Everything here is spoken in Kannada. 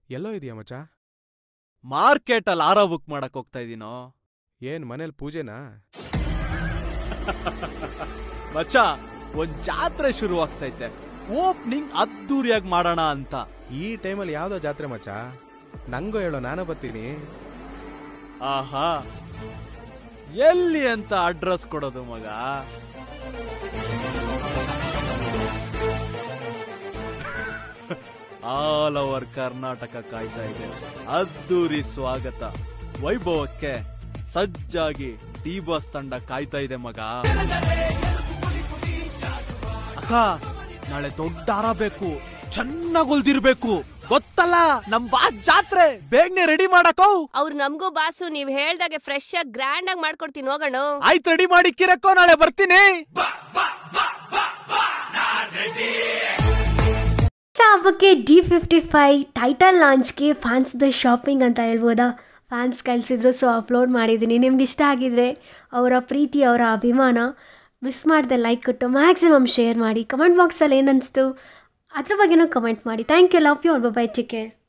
ಎಲ್ಲೋ ಇದೆಯಾ ಮಚ್ಚ ಮಾರ್ಕೆಟ್ ಅಲ್ಲಿ ಆರೋ ಬುಕ್ ಮಾಡಕ್ ಹೋಗ್ತಾ ಇದೀನೋ ಏನ್ ಮನೇಲಿ ಪೂಜೆನಾ ಮಚ್ಚ ಒಂದ್ ಜಾತ್ರೆ ಶುರು ಆಗ್ತೈತೆ ಓಪನಿಂಗ್ ಅದ್ದೂರಿಯಾಗಿ ಮಾಡೋಣ ಅಂತ ಈ ಟೈಮಲ್ಲಿ ಯಾವ್ದೋ ಜಾತ್ರೆ ಮಚ್ಚ ನಂಗೂ ಹೇಳೋ ನಾನು ಬರ್ತೀನಿ ಆಹಾ ಎಲ್ಲಿ ಅಂತ ಅಡ್ರೆಸ್ ಕೊಡೋದು ಮಗ ಆಲ್ ಓವರ್ ಕರ್ನಾಟಕ ಕಾಯ್ತಾ ಇದೆ ಅದ್ದೂರಿ ಸ್ವಾಗತ ವೈಭವಕ್ಕೆ ಸಜ್ಜಾಗಿ ಡಿ ಬಾಸ್ ತಂಡ ಕಾಯ್ತಾ ಇದೆ ಮಗ ಅಕ್ಕ ನಾಳೆ ದೊಡ್ಡ ಹಾರ ಬೇಕು ಚೆನ್ನಾಗ್ ಹೊಲ್ದಿರ್ಬೇಕು ಗೊತ್ತಲ್ಲ ನಮ್ ಬಾ ಜಾತ್ರೆ ಬೇಗನೆ ರೆಡಿ ಮಾಡಕೋ ಅವ್ರು ನಮಗೂ ಬಾಸು ನೀವ್ ಹೇಳ್ದಾಗೆ ಫ್ರೆಶ್ ಆಗಿ ಗ್ರ್ಯಾಂಡ್ ಆಗಿ ಮಾಡ್ಕೊಡ್ತೀನಿ ಹೋಗೋಣ ಆಯ್ತು ರೆಡಿ ಮಾಡಿ ಕಿರಕ್ಕೋ ನಾಳೆ ಬರ್ತೀನಿ ಹಬ್ಬಕ್ಕೆ ಡಿ ಫಿಫ್ಟಿ ಫೈ ಟೈಟಲ್ ಲಾಂಚ್ಗೆ ಫ್ಯಾನ್ಸ್ದ ಶಾಪಿಂಗ್ ಅಂತ ಹೇಳ್ಬೋದಾ ಫ್ಯಾನ್ಸ್ ಕಳಿಸಿದ್ರು ಸೊ ಅಪ್ಲೋಡ್ ಮಾಡಿದ್ದೀನಿ ನಿಮ್ಗೆ ಇಷ್ಟ ಆಗಿದ್ರೆ ಅವರ ಪ್ರೀತಿ ಅವರ ಅಭಿಮಾನ ಮಿಸ್ ಮಾಡದೆ ಲೈಕ್ ಕೊಟ್ಟು ಮ್ಯಾಕ್ಸಿಮಮ್ ಶೇರ್ ಮಾಡಿ ಕಮೆಂಟ್ ಬಾಕ್ಸಲ್ಲಿ ಏನನ್ನಿಸ್ತು ಅದ್ರ ಬಗ್ಗೆನೂ ಕಮೆಂಟ್ ಮಾಡಿ thank you love you bye ಚಿಕೆ